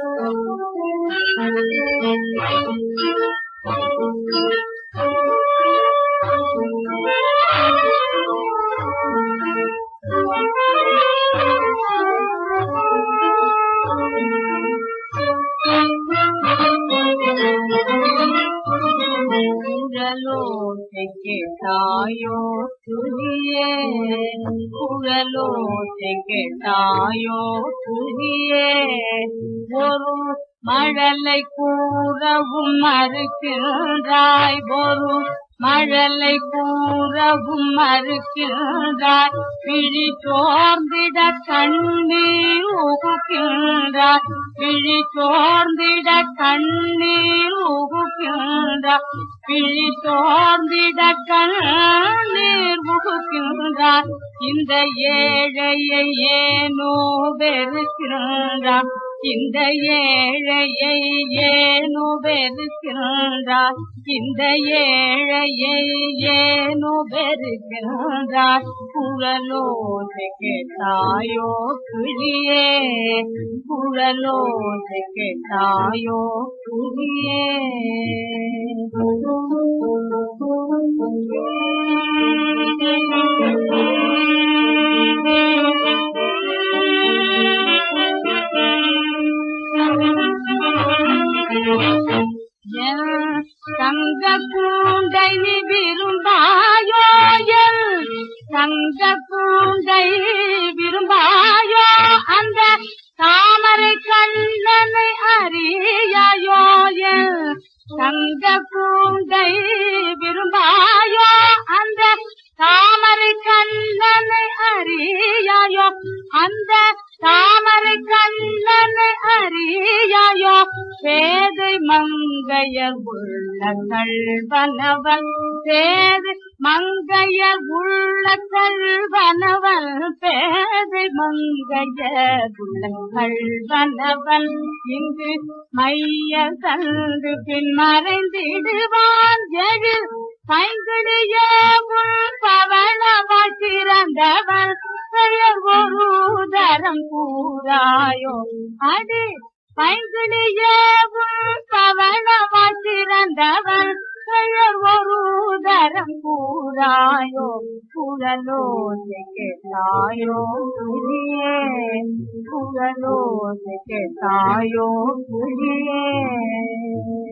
குழலோசைக்கு தாயோ துணியே குழலோசைக்கு தாயோ துணியே ஒரு மழலை கூறவும் மறுக்கின்றாய் ஒரு மழலை கூறவும் மறுக்கின்றாய் பிழி சோர்ந்திட கண்ணீர் உகுக்கின்றாய் பிழி சோர்ந்திட கண்ணீர் உகுக்கின்றாய் பிழி சோர்ந்திட கண்ணீர் உகுக்கின்றாய் இந்த ஏழையை ஏனோ வெறுக்கின்றாய் இந்த ஏழையை ஏனோ வெறுக்கின்றாய் இந்த ஏழையை ஏனோ வெறுக்கின்றாய் குழலோசை கேட்டாயோ கிளியே குழலோசை கேட்டாயோ கிளியே தங்க கூண்டை நீ விரும்பாயோ என் தங்க கூண்டை விரும்பாயோ அந்த தாமரை கண்ணனை அறியாயோ என் தங்க கூண்டை விரும்பாயோ அந்த தாமரை கண்ணனை அறியாயோ அந்த தாமரை கண்ணனை அறியாயோ பேதை மங்கையர் உள்ள கல்வனவன் பேதை மங்கையர் உள்ள கல்வனவன் பேதை மங்கையர் உள்ள கல்வனவன் இங்கு மைய தந்து பின் மறைந்திடுவான் எழு பைங்கிடிய உள் பவளவாய் சிறந்தவன் பெயர் ஒரு தரம் கூறாயோ அடி பைங்கிடிய உள் பவளவாய் சிறந்தவன் பெயர் ஒரு தரம் கூறாயோ குழலோசை கேட்டாயோ புலியே குழலோசை கேட்டாயோ புலியே